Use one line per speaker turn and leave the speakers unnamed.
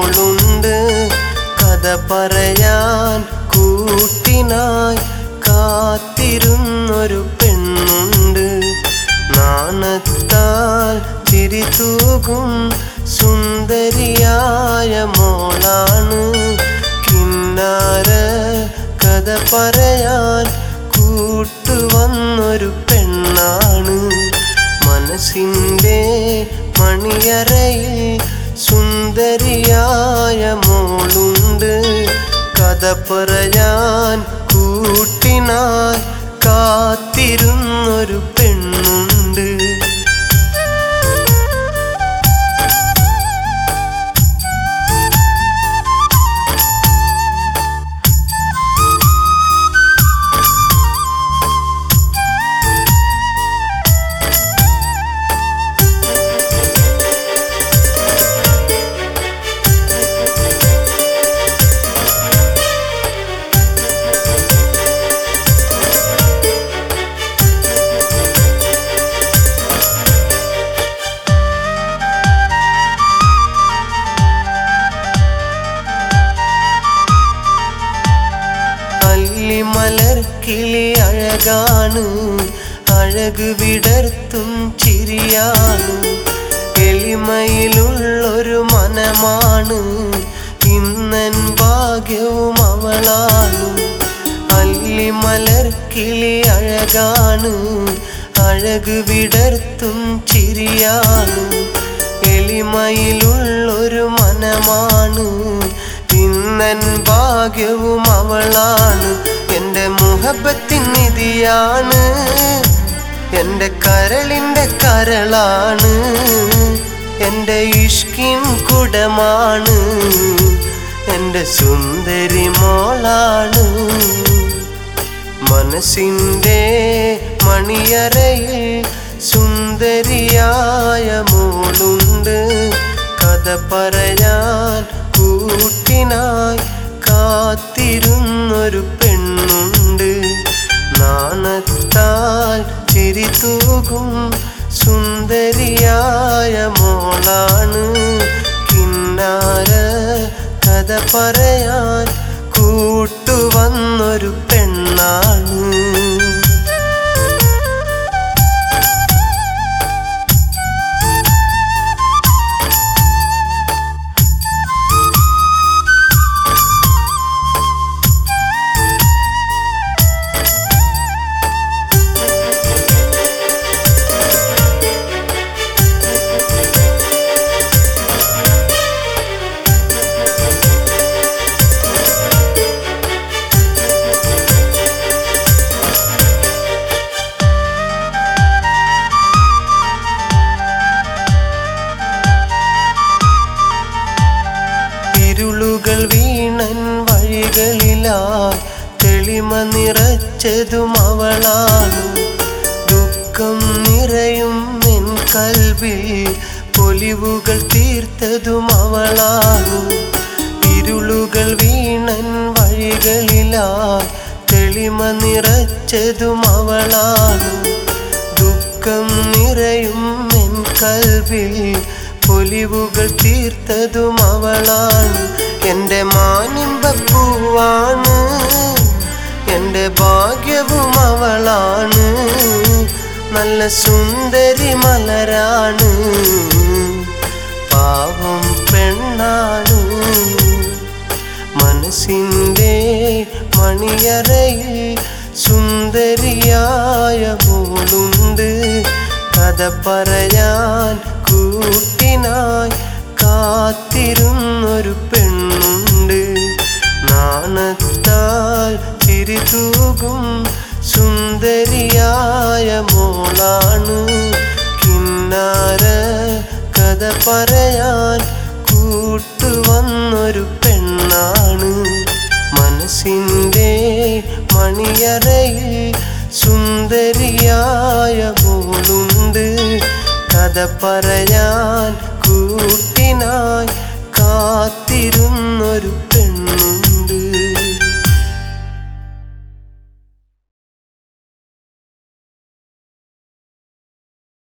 മോളുണ്ട് കഥ പറയാൻ കൂട്ടിനായി കാത്തിരുന്നൊരു പെണ്ണുണ്ട് നാണത്താൽ ചിരി തൂകും സുന്ദരിയായ മോളാണ് കിന്നാര കഥ പറയാൻ കൂട്ടുവന്നൊരു പെണ്ണാണ് മനസ്സിൻ്റെ മണിയറയിൽ സുന്ദരിയായ മോളുണ്ട് കഥ പറയാൻ കൂട്ടിനായി കാത്തിരുന്നൊരു പെണ്ണുണ്ട് അല്ലിമലർ കിളി അഴകാണ് അഴക് വിടർത്തും ചിരിയാണ് എളിമയിലുള്ളൊരു മനമാണ് ഇന്നൻ ഭാഗ്യവും അവളാണ് അല്ലിമലർ കിളി അഴകാണ് അഴക് വിടർത്തും ചിരിയാണ് എളിമയിലുള്ളൊരു മനമാണ് ഇന്നൻ ഭാഗ്യവും അവളാണ് എൻ്റെ മുഹബത്തിൻ നിധിയാണ് എൻ്റെ കരളിൻ്റെ കരളാണ് എൻ്റെ ഇഷ്കിൻ കുടമാണ് എൻ്റെ സുന്ദരി മോളാണ് മനസ്സിൻ്റെ മണിയറയിൽ സുന്ദരിയായ മോളുണ്ട് കഥ പറയാൻ കൂട്ടിനായി കാത്തിരുന്നൊരു പെണ്ണുണ്ട് നാണത്താൽ ചിരി തൂകും സുന്ദരിയായ മോളാണ് കിന്നാര കഥ പറയാൻ കൂട്ടുവന്നൊരു പെണ്ണാണ് ഇരുളുകൾ വീണൻ വഴികളിലായി തെളിമ നിറച്ചതും അവളാണ് ദുഃഖം നിറയും എൻ കൽവിൽ പൊലിവുകൾ തീർത്തതും അവളാണ് ഇരുളുകൾ വീണൻ വഴികളിലായി തെളിമ നിറച്ചതും അവളാണ് ദുഃഖം നിറയും എൻ കൽവിൽ പൊലിവുകൾ തീർത്തതും അവളാണ് എൻ്റെ മാനിമ്പപ്പൂവാണ് എൻ്റെ ഭാഗ്യവും അവളാണ് നല്ല സുന്ദരി മലരാണ് പാവം പെണ്ണാണ് മനസ്സിൻ്റെ മണിയറയിൽ സുന്ദരിയായ മോളുണ്ട് കഥ പറയാൻ കൂട്ടിനായി കാത്തിരുന്നൊരു പെണ്ണുണ്ട് നാണത്താൽ ചിരി തൂകും സുന്ദരിയായ മോളാണ് കിന്നാര കഥ പറയാൻ കൂട്ടുവന്നൊരു പെണ്ണാണ് മനസ്സിൻ്റെ മണിയറയിൽ സുന്ദരിയായ മോളുണ്ട് കഥ പറയാൻ